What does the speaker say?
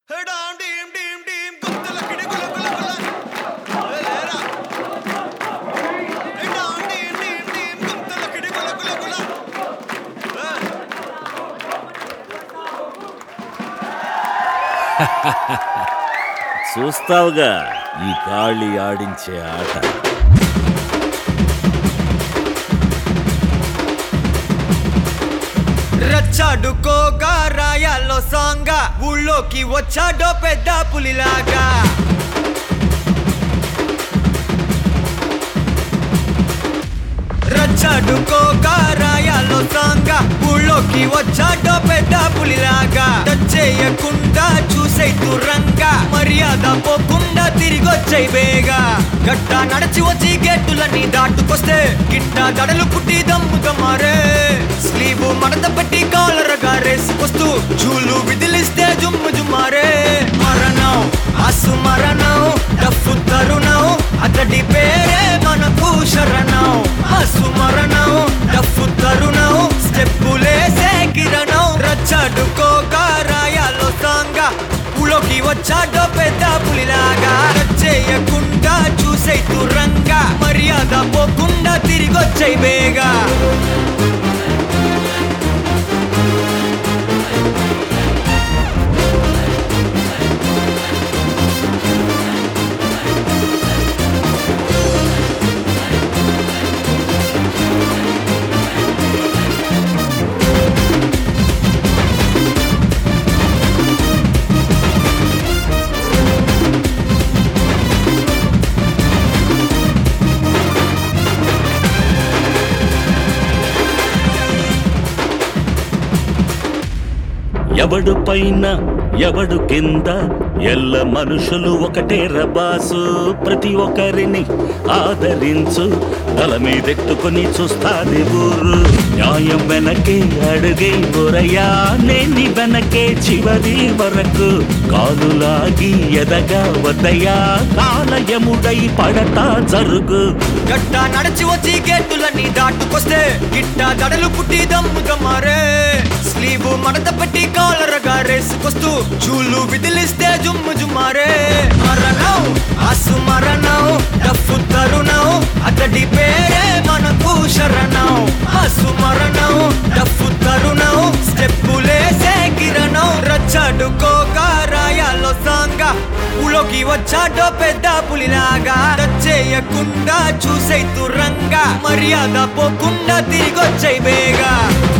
Dam డీమ్ డీమ్ డీమ్ గుత్తల కిడి గుల గుల గుల. ఏ లేరా. ఏ డామ్ డీమ్ డీమ్ డీమ్ గుత్తల కిడి గుల గుల గుల. ఏ. చూస్తావుగా ఈ కాళీ ఆడించే ఆట రచ్చాడుకోగా రాయాలో సాంగా ఊళ్ళోకి వచ్చాడో పెద్ద పులిలాగా రచ్చాడుకోగా రాయాలో సాంగా ఊళ్ళోకి వచ్చాడో పెద్ద పులిలాగా టచ్ చేయకుండా చూసే దురంగా మర్యాద పోకుండా తిరిగొచ్చే వేగా గట్ట నడచి వచ్చి గేటులన్నీ దాటుకొస్తే గిట్ట దడలు పుట్టి దమ్ముగా మారే స్లీవ్ మడత పెట్టి కాలరగా రేసుకొస్తూ చూలు విదిలిస్తే జుమ్ము జుమ్మారే మరణం అసు మరణం డఫు తరుణం అతడి పేరే మనకు శరణం అసు మరణం డఫు తరుణం స్టెప్పులేసే కిరణం రచ్చడుకోగా రాయాలో సాంగా ఊళ్ళోకి వచ్చాడో పెద్ద పులిలాగా టచ్ చేయకుండా చూసే దురంగా మర్యాద పోకుండా తిరిగొచ్చే బేగా ఎవడు పైన ఎవడు కింద ఎల్ల మనుషులు ఒకటే రబాసు ప్రతి ఒక్కరిని ఆదరించు తల మీదెత్తుకొని చూస్తాది ఊరు న్యాయం వెనకే అడుగే బొరయా నేని వెనకే చివరి వరకు కాలులాగి ఎదగా వద్దయా కాలయముడై పడతా జరుగు గట్ట నడిచి వచ్చి గేటులన్నీ దాటుకొస్తే గిట్ట దడలు పుట్టి దమ్ముగా మారే స్లీవ్ మడత పెట్టి కాలరగా రేసుకొస్తూ చూలు విదిలిస్తే జుమ్ము జుమ్మారే మరణం అసు మరణం డఫు తరుణం అతడి పేరే మనకు శరణం అసు మరణం డఫు తరుణం స్టెప్పులేసే కిరణం రచ్చడుకోగా రాయాలో సాంగా ఊళ్ళోకి వచ్చాడో పెద్ద పులిలాగా టచ్ చేయకుండా చూసే తురంగా మర్యాద పోకుండా తిరిగొచ్చే బేగా